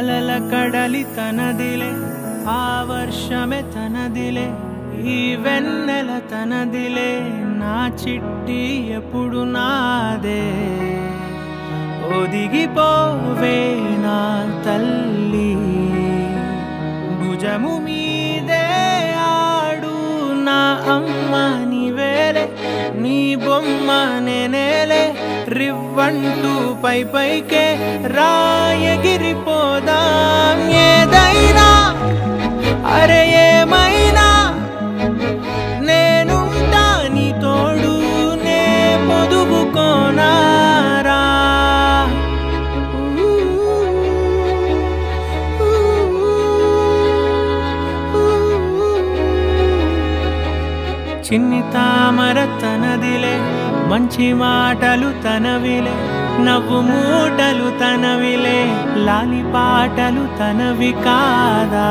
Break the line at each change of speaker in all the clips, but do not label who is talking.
అలల కడలి తనదిలే ఆ వర్షమే తనదిలే ఈ వెన్నెల తనదిలే నా చిట్టి ఎప్పుడు నాదే ఒదిగిపోవే నా తల్లి భుజము మీదే ఆడు నా అమ్మ నీవేలే నీ బొమ్మ నేనేలే రివ్వంటూ పై పైకే రాయగిరిపోదాం ఏదైనా అరే ఏమైనా నేనుంటా నీ తోడు నే పొదుగుకోనారా చిన్ని తామర తనదిలే మంచి మాటలు తనవిలే నవ్వు మూటలు తనవిలే లాలి పాటలు తనవి కాదా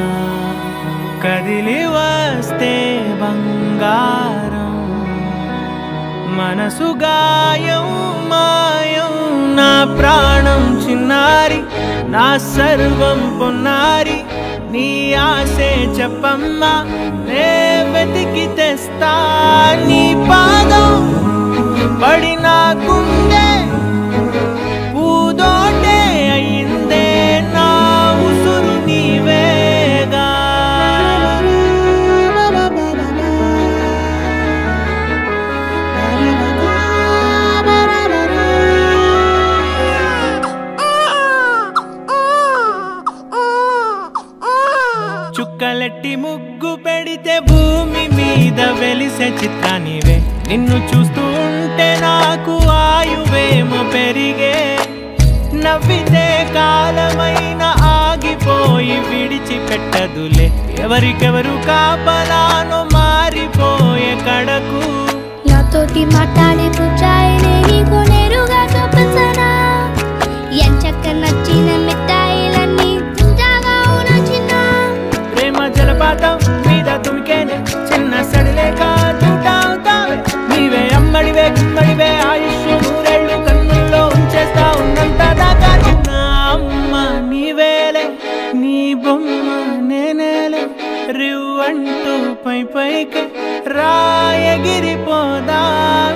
కదిలి వస్తే బంగారం మనసు గాయం మాయం నా ప్రాణం చిన్నారి నా సర్వం పొన్నారి నీ ఆశే చెప్పమ్మా నే వెతికి తెస్తా నీ పాదం పడి నా గుండె పూదోటే అయిందే నా ఉసురు నీవేగా చుక్కలెట్టి ముగ్గు పెడితే భూమి మీద వెలిసే చిత్రానివే నిన్ను చూస్తూ ఉంటే నాకు ఆయువేమో పెరిగే నవ్వితే కాలమైన ఆగిపోయి విడిచిపెట్టదులే ఎవరికెవరు కాపలానో మారిపోయే కడకు
నాతోటి మాట్లాడే పుచ్చాయినే నీకు నేరుగా చూపించనా ఎంచక్క నచ్చిన మిఠాయిలన్నీ తింటాగా ఉన్నా చిన్న
ప్రేమ జలపాతం మీద తుమికేనే చిన్న సడిలేక చూటావుతావే నీవే అమ్మడివే గుమ్మడివే ఆయుష్ నూరేళ్ళు కన్నుల్లో ఉంచేస్తా ఉన్నంత దాకా నా అమ్మ నీవేలే నీ బొమ్మ నేనేలే రివ్వంటూ పై పైకి రాయగిరిపోదా